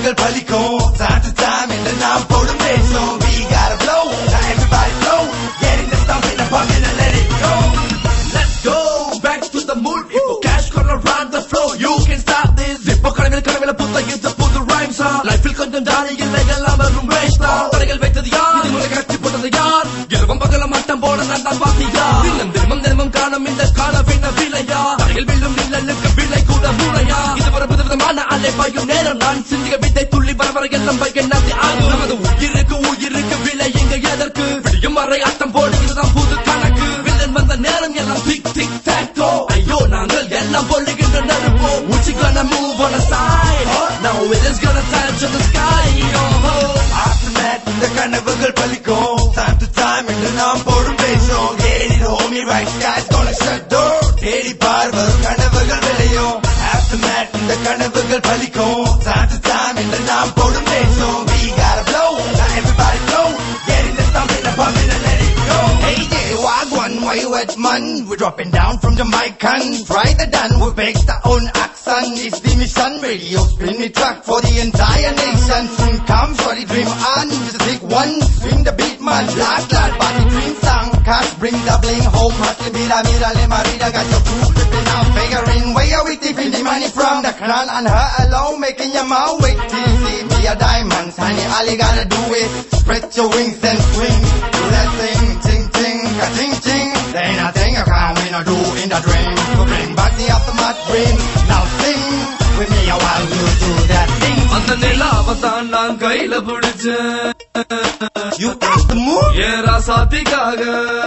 கனவுகள் பலிக்கும் time to time என்று நாம் போடும் வேஷம் we gotta blow now everybody blow getting the stuff in the pumping and let it go Let's go back to the mood இப்போ cash gonna run the flow you can stop this இப்போ கனவில் கனவில் புத்த இந்த புது rhymes ஆ லைஃபில் கொஞ்சம் jolly இல்லை எல்லாம் வெறும் waste தான் தடைகள் வைத்தது யார் இது முறை கட்டி போட்டது யார் இரவும் பகல மட்டம் போட நான் தான் பாத்தியா தினம் தினமும் தினமும் காணும் இந்த கால பின்ன விலையா தடைகள் விழும் நிழலுக்கு விலை கூட மூளையா இது ஒரு விதவிதமான அலை பாயும் நேரம் நான் சிந்திய வித்தை துள்ளி வர வர எல்லாம் பையன் நம்பி ஆகும் நமது உயிருக்கு உயிருக்கு விலை இங்க எதற்கு விடியும் வரை ஆட்டம் போடு இதுதான் புது கணக்கு வில்லன் வந்த நேரம் எல்லாம் திக் திக் தாக்டோ ஐயோ நாங்கள் எல்லாம் பொல்லுகின்ற நெருப்போ உச்சி gonna move on the side now it is gonna touch the sky oh, aftermath இந்த கனவுகள் பலிக்கும் time to time என்று நாம் போடும் வேஷம் get it homie right guys gonna shut door தேடி பார் வரும் கனவுகள் விளையும் aftermath இந்த கனவுகள் பலிக்கும் time to time என்று நாம் போடும் வேஷம் we gotta blow now everybody blow get in the stump in the pump and let it go hey yeah wagwan why you at man we're dropping down from Jamaican try the done we make the own accent it's the mission radio spin the track for the entire nation soon come sorry dream on just take one swing the beat man black lad party dream song cash bring the bling home hustle mira mira le marida got your crew flipping out figuring where are we taking the money from the crown and her alone making your mouth wait till you see me a diamond honey all you gotta do is spread your wings and swing do that thing ting ting ka ting ting there ain't a thing you can't win or do in the dream so bring back the aftermath dream now sing with me a while you do that thing அந்த நிலாவை தான் நான் கையில பிடிச்சேன் you got the move ஏன் ராசாத்திக்காக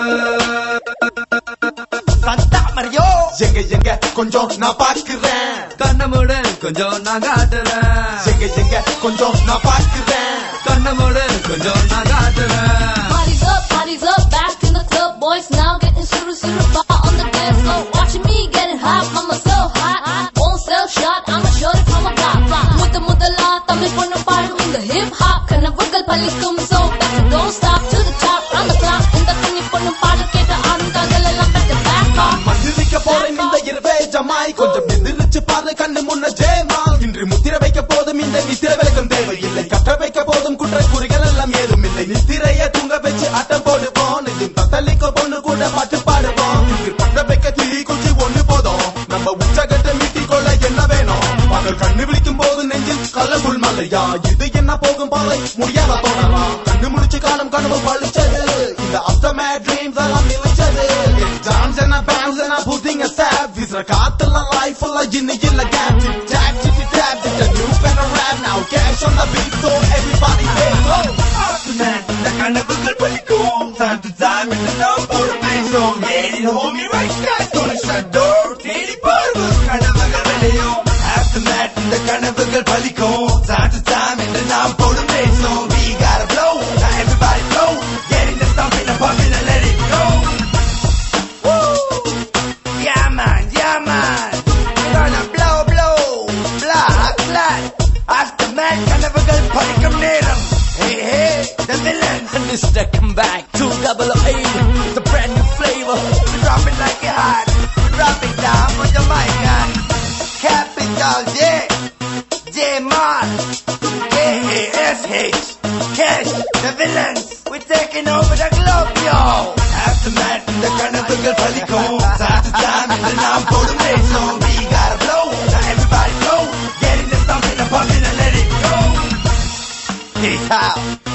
Santa Mario எங்க எங்க கொஞ்சம் நான் பாக்குறேன் கண்ணமுட கொஞ்சம் நான் காட்டுறேன் எங்க எங்க கொஞ்சம் நான் பாக்குறேன் கண்ணமுட கொஞ்சம் நான் காட்டுறேன் Parties up, parties up, back in the club, boys now getting super, super far on the dance floor. Watching me getting hot, mama so hot. Won't sell shot, I'ma show it from a block, block. முத முதலா தமிழ் பொண்ணு பாடும் இந்த hip hop கனவுகள் பலிக்கும் so better don't stop to the top, round the clock. இந்த கன்னி பொண்ணு பாடு கேட்ட ஆண்கள் எல்லாம் better back off. மந்திரிக்க போறேன் இந்த இரவே ஜமாய் கொஞ்சம் எந்திரிச்சு பாரு கண்ணு முன்ன ஜெயமால் இன்று முத்திர வைக்க போதும் இந்த நித்திர விளக்கம் தேவையில்லை கற்ற வைக்க போதும் குற்ற குறிகள் எல்லாம் ஏதும் இல்லை நித்திரைய தூங்க வச்சு ஆட்டம் போடுவோம் இது தத்தளிக்க பொண்ணு கூட பாட்டு பாடுவோம் இங்கு பற்ற வைக்க தீ குச்சி ஒண்ணு போதும் நம்ம உச்சகட்ட மீட்டிக் கொள்ள என்ன வேணும் பகல் கண்ணு விழிக்கும் போது நெஞ்சில் கலங்குள் மலையா இது என்ன போகும் பாலை முடியாத தோணலாம் கண்ணு முடிச்சு காணும் கனவு பழிச்சது இந்த அப்தமே ட்ரீம்ஸ் எல்லாம் நிலைச்சது டான்ஸ் என்ன பேன்ஸ் என்ன புத்திங்க ஸ்டாப் வீசுற காத்தெல்லாம் லைஃப் எல்லாம் இன்னும் இல்ல gap tip top tip top tip new better rap now cash on the beat so everybody say go aftermath இந்த கனவுகள் பலிக்கும் time to time என்று நாம் போடும் வேஷம் get it homie right guys gonna shut door தேடி பார் வரும் கனவுகள் விளையும் aftermath இந்த கனவுகள் பலிக்கும் time to time என்று நாம் போடும் வேஷம் we gotta blow now everybody blow get in the stump in the pump and let it go Woo! Yeah man, yeah man. We're gonna blow, blow, black, black. Aftermath கனவுகள் பலிக்கும் நேரம். Hey, hey, the villains. And Mr. Come back to double eight the brand new flavor We drop it like it hot. We drop it down on the mic and capital J, J Mar, K A S H, Cash, the villains. We're taking over the globe, yo. Aftermath, the கனவுகள் பலிக்கும். Time to time, என்று நாம் போடும் வேஷம். We gotta blow, now everybody blow. Get in the stump in the pump and let it go. Peace out.